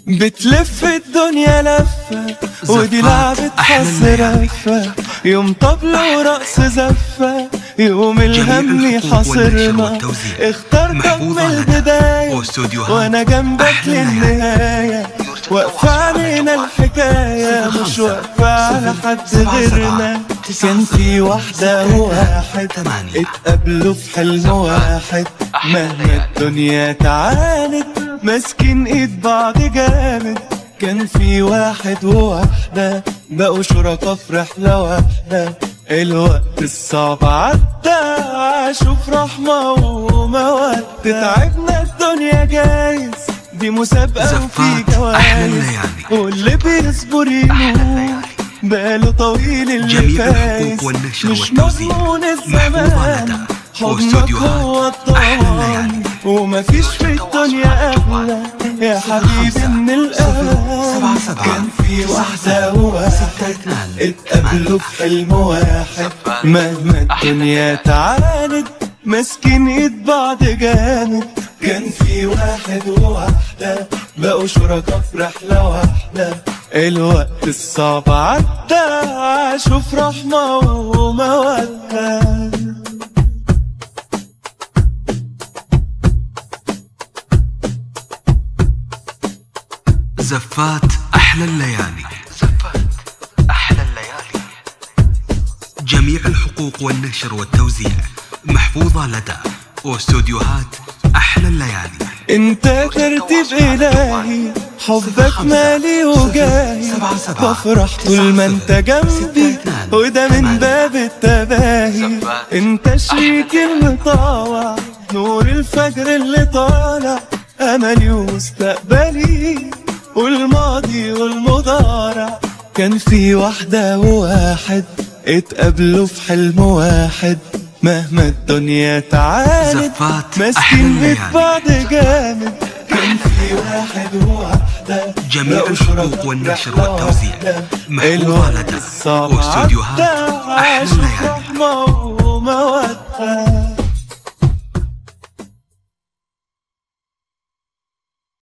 بتلف الدنيا لفة ودي لعبة حظ رفة يوم طبلة ورقص زفة يوم الهم يحاصرنا اختار من البداية وانا جنبك للنهاية واقفة علينا الحكاية مش واقفة على حد غيرنا كان في واحدة وواحد اتقابلوا في حلم واحد مهما الدنيا تعاند ماسكين ايد بعض جامد كان في واحد وواحدة بقوا شركا في رحلة واحدة الوقت الصعب عدى عاشوا في رحمة ومودة تعبنا الدنيا جايز دي مسابقة وفي جوايز واللي بيصبر يموت باله طويل اللي فايز مش مضمون الزمان حضنك هو الضمان ومفيش في الدنيا أغلى يا حبيبي من الأمان كان في واحدة وواحد اتقابلوا في حلم واحد مهما الدنيا تعاند ماسكين ايد بعض جامد كان في واحد وواحدة بقوا شركا في رحلة واحدة الوقت الصعب عدى عاشوا في رحمة ومودة زفات أحلى الليالي زفات أحلى الليالي جميع الحقوق والنشر والتوزيع محفوظة لدى واستوديوهات أحلى الليالي انت ترتيب إلهي حبك مالي وجاي بفرح طول ما انت جنبي وده من باب التباهي انت الشريك المطاوع نور الفجر اللي طالع املي ومستقبلي والماضي والمضارع كان في واحدة وواحد اتقابلوا في حلم واحد مهما الدنيا تعاند زفات ماسكين أحلى بيت الليالي. بعض جامد كان في واحد وواحدة جميع بقوا الحقوق شركاء والنشر رحلة والتوزيع واحدة. محفوظة الوقت لدى الصعب واستوديوهات عدى، أحلى عاشوا في الليالي رحمة ومودة